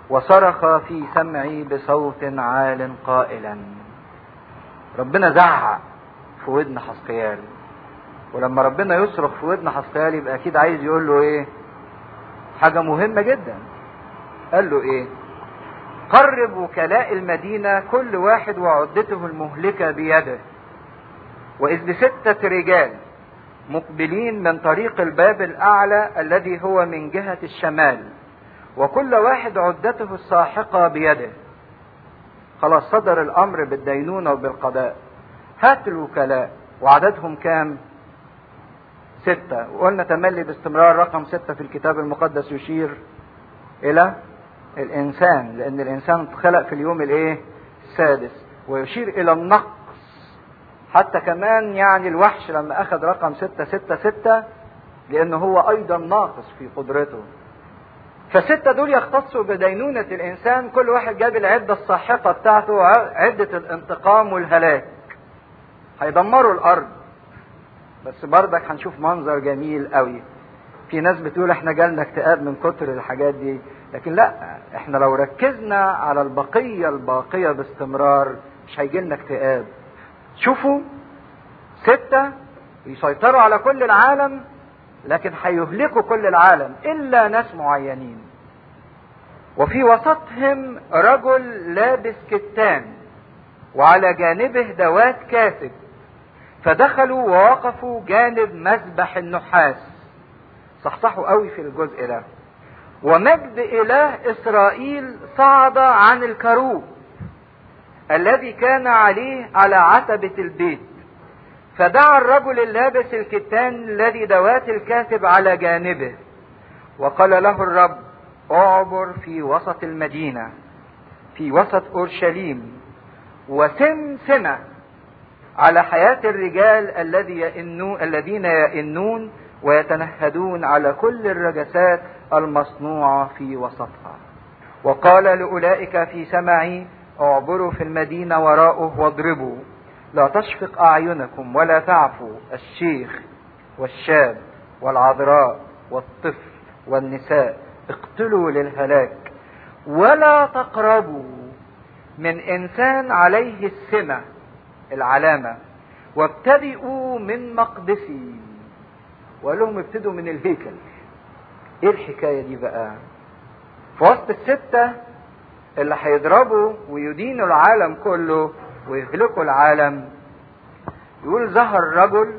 وصرخ في سمعي بصوت عال قائلا ربنا زعق في ودن حسقيال ولما ربنا يصرخ في ودن حسقيال يبقى اكيد عايز يقول له ايه حاجة مهمة جدا قال له ايه قرب وكلاء المدينة كل واحد وعدته المهلكة بيده وإذ بستة رجال مقبلين من طريق الباب الأعلى الذي هو من جهة الشمال وكل واحد عدته الساحقة بيده خلاص صدر الأمر بالدينونة وبالقضاء هات الوكلاء وعددهم كام ستة وقلنا تملي باستمرار رقم ستة في الكتاب المقدس يشير إلى الإنسان لأن الإنسان اتخلق في اليوم الإيه السادس ويشير إلى النقص حتى كمان يعني الوحش لما أخذ رقم ستة ستة ستة لأنه هو أيضا ناقص في قدرته فستة دول يختصوا بدينونة الإنسان كل واحد جاب العدة الساحقة بتاعته عدة الانتقام والهلاك هيدمروا الأرض بس بردك هنشوف منظر جميل قوي في ناس بتقول احنا جالنا اكتئاب من كتر الحاجات دي لكن لا احنا لو ركزنا على البقية الباقية باستمرار مش هيجي لنا اكتئاب شوفوا ستة يسيطروا على كل العالم لكن هيهلكوا كل العالم الا ناس معينين وفي وسطهم رجل لابس كتان وعلى جانبه دوات كاتب فدخلوا ووقفوا جانب مذبح النحاس صحصحوا قوي في الجزء ده ومجد اله اسرائيل صعد عن الكروب الذي كان عليه على عتبة البيت فدعا الرجل اللابس الكتان الذي دوات الكاتب على جانبه وقال له الرب اعبر في وسط المدينة في وسط اورشليم وسمسمة على حياة الرجال الذي يئنون الذين يئنون ويتنهدون على كل الرجسات المصنوعة في وسطها وقال لأولئك في سمعي اعبروا في المدينة وراءه واضربوا لا تشفق أعينكم ولا تعفوا الشيخ والشاب والعذراء والطفل والنساء اقتلوا للهلاك ولا تقربوا من إنسان عليه السمة العلامة وابتدئوا من مقدسي وقال لهم ابتدوا من الهيكل ايه الحكاية دي بقى في وسط الستة اللي هيضربوا ويدينوا العالم كله ويهلكوا العالم يقول ظهر رجل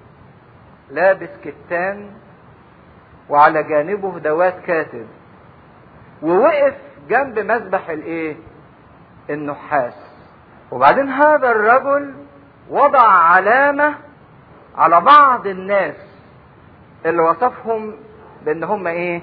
لابس كتان وعلى جانبه دوات كاتب ووقف جنب مذبح الايه النحاس وبعدين هذا الرجل وضع علامة على بعض الناس اللي وصفهم بان هم ايه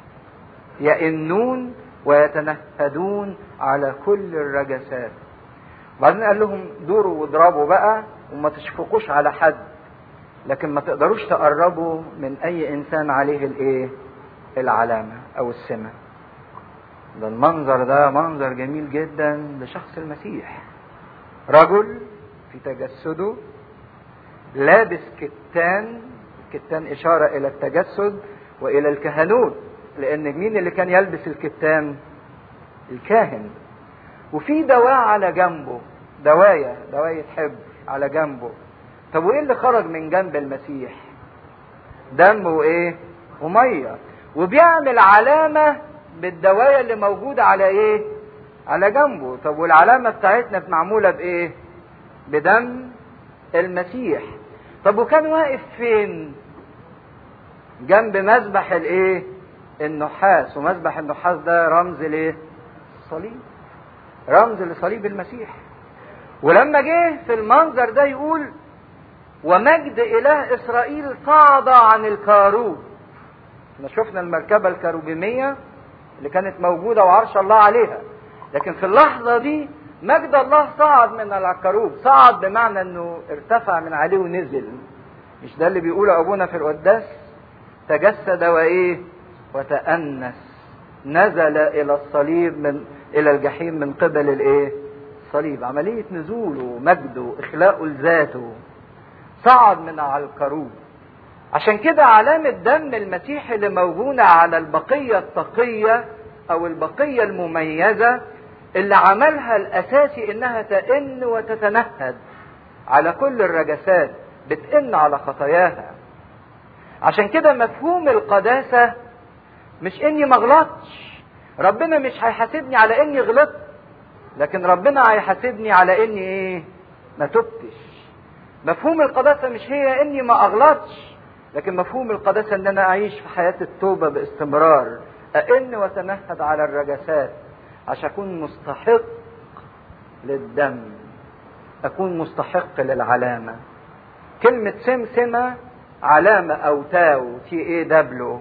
يئنون ويتنهدون على كل الرجسات بعدين قال لهم دوروا واضربوا بقى وما تشفقوش على حد لكن ما تقدروش تقربوا من اي انسان عليه الايه العلامة او السمة ده المنظر ده منظر جميل جدا لشخص المسيح رجل في تجسده لابس كتان الكتان إشارة إلى التجسد وإلى الكهنوت لأن مين اللي كان يلبس الكتان؟ الكاهن وفي دواء على جنبه دواية دواية حب على جنبه طب وإيه اللي خرج من جنب المسيح؟ دم وإيه؟ ومية وبيعمل علامة بالدواية اللي موجودة على إيه؟ على جنبه طب والعلامة بتاعتنا معمولة بإيه؟ بدم المسيح طب وكان واقف فين جنب مذبح الايه النحاس ومذبح النحاس ده رمز لايه الصليب رمز لصليب المسيح ولما جه في المنظر ده يقول ومجد اله اسرائيل صعد عن الكاروب احنا شفنا المركبة الكروبيمية اللي كانت موجودة وعرش الله عليها لكن في اللحظة دي مجد الله صعد من الكروب صعد بمعنى انه ارتفع من عليه ونزل مش ده اللي بيقوله ابونا في القداس تجسد وايه وتأنس نزل الى الصليب من الى الجحيم من قبل الايه الصليب عملية نزوله مجده اخلاقه لذاته صعد من على الكروب عشان كده علامة دم المسيح اللي موجودة على البقية التقية او البقية المميزة اللي عملها الاساسي انها تئن وتتنهد على كل الرجسات بتئن على خطاياها عشان كده مفهوم القداسة مش اني ما غلطش ربنا مش هيحاسبني على اني غلطت لكن ربنا هيحاسبني على اني ايه ما تبتش مفهوم القداسة مش هي اني ما اغلطش لكن مفهوم القداسة ان انا اعيش في حياة التوبة باستمرار أئن وتنهد على الرجسات عشان أكون مستحق للدم أكون مستحق للعلامة كلمة سمسمة علامة أو تاو تي اي دبلو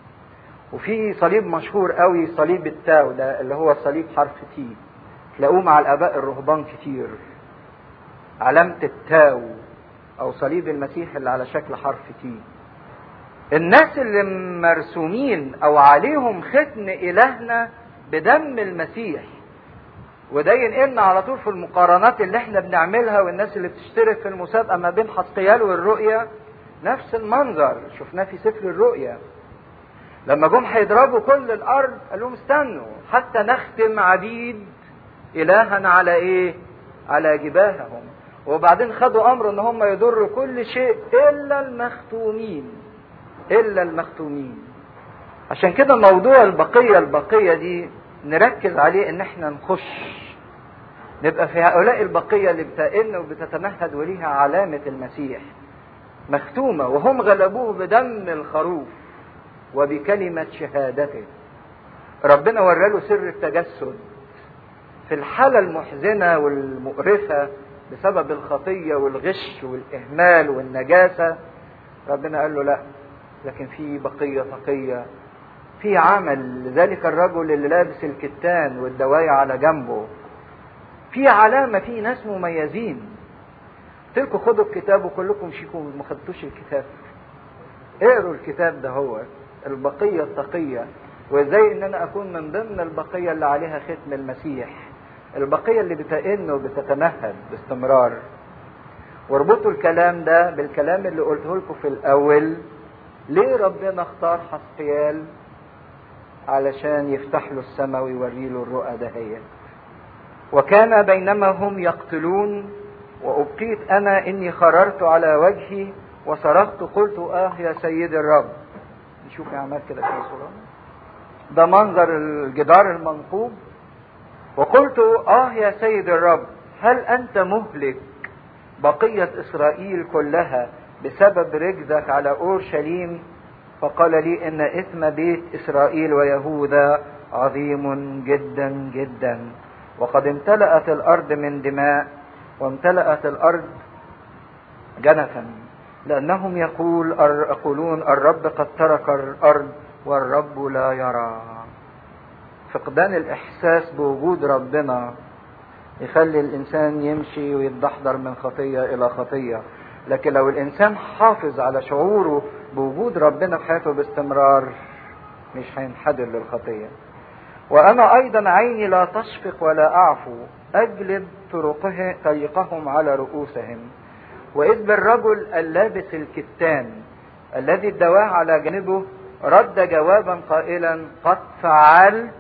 وفي صليب مشهور قوي صليب التاو ده اللي هو صليب حرف تي تلاقوه مع الآباء الرهبان كتير علامة التاو أو صليب المسيح اللي على شكل حرف تي الناس اللي مرسومين او عليهم ختم الهنا بدم المسيح وده ينقلنا على طول في المقارنات اللي احنا بنعملها والناس اللي بتشترك في المسابقه ما بين حسقيال والرؤيا نفس المنظر شفناه في سفر الرؤيا لما جم هيضربوا كل الارض قال لهم استنوا حتى نختم عبيد الهنا على ايه على جباههم وبعدين خدوا امر ان هم يضروا كل شيء الا المختومين الا المختومين عشان كده موضوع البقيه البقيه دي نركز عليه ان احنا نخش نبقى في هؤلاء البقيه اللي بتئن وبتتمهد وليها علامه المسيح مختومه وهم غلبوه بدم الخروف وبكلمه شهادته ربنا وراله سر التجسد في الحاله المحزنه والمقرفه بسبب الخطيه والغش والاهمال والنجاسه ربنا قال له لا لكن في بقية تقية في عمل لذلك الرجل اللي لابس الكتان والدواية على جنبه في علامة في ناس مميزين قلت لكم خدوا الكتاب وكلكم شيكم ما خدتوش الكتاب اقروا الكتاب ده هو البقية التقية وازاي ان انا اكون من ضمن البقية اللي عليها ختم المسيح البقية اللي بتئن وبتتمهد باستمرار واربطوا الكلام ده بالكلام اللي قلته لكم في الاول ليه ربنا اختار حسقيال علشان يفتح له السماء ويوري له الرؤى دهية وكان بينما هم يقتلون وأبقيت أنا إني خررت على وجهي وصرخت قلت آه يا سيد الرب نشوف أعمال كده في صورة ده منظر الجدار المنقوب وقلت آه يا سيد الرب هل أنت مهلك بقية إسرائيل كلها بسبب رجزك على اورشليم فقال لي ان اثم بيت اسرائيل ويهوذا عظيم جدا جدا وقد امتلأت الارض من دماء وامتلأت الارض جنفا لانهم يقول يقولون الرب قد ترك الارض والرب لا يرى فقدان الاحساس بوجود ربنا يخلي الانسان يمشي ويتدحضر من خطيه الى خطيه لكن لو الانسان حافظ على شعوره بوجود ربنا في حياته باستمرار مش هينحدر للخطيه وانا ايضا عيني لا تشفق ولا اعفو اجلب طرقه طريقهم على رؤوسهم واذ بالرجل اللابس الكتان الذي الدواه على جانبه رد جوابا قائلا قد فعلت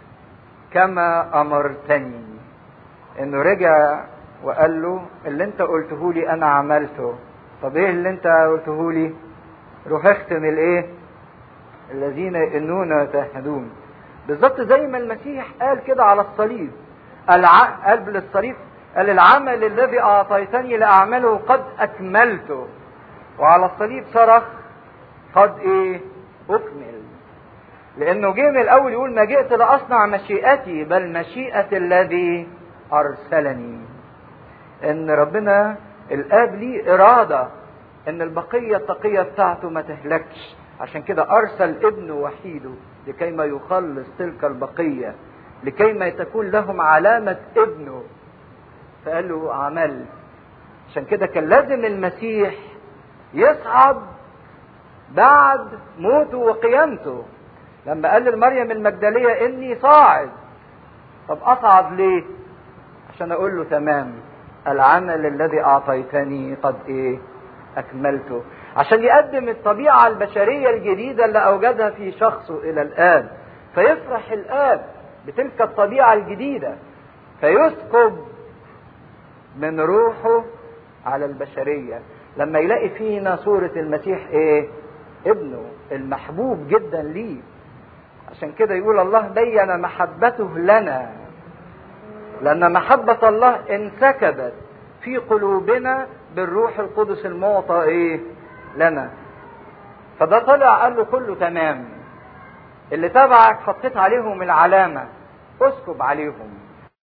كما امرتني انه رجع وقال له اللي انت قلته لي انا عملته طب ايه اللي انت قلته لي روح اختم الايه الذين يئنون ويتهدون بالظبط زي ما المسيح قال كده على الصليب الع... قبل الصليب قال العمل الذي اعطيتني لاعمله قد اكملته وعلى الصليب صرخ قد ايه اكمل لانه جه من الاول يقول ما جئت لاصنع مشيئتي بل مشيئه الذي ارسلني ان ربنا الاب ليه اراده ان البقيه التقيه بتاعته ما تهلكش عشان كده ارسل ابنه وحيده لكي ما يخلص تلك البقيه لكي ما تكون لهم علامه ابنه فقال له عمل عشان كده كان لازم المسيح يصعد بعد موته وقيامته لما قال لمريم المجدليه اني صاعد طب اصعد ليه عشان اقول له تمام العمل الذي اعطيتني قد ايه اكملته عشان يقدم الطبيعه البشريه الجديده اللي اوجدها في شخصه الى الاب فيفرح الاب بتلك الطبيعه الجديده فيسكب من روحه على البشريه لما يلاقي فينا صوره المسيح ايه ابنه المحبوب جدا ليه عشان كده يقول الله بين محبته لنا لان محبه الله انسكبت في قلوبنا بالروح القدس المعطى ايه لنا فده طلع قال له كله تمام اللي تبعك حطيت عليهم العلامة اسكب عليهم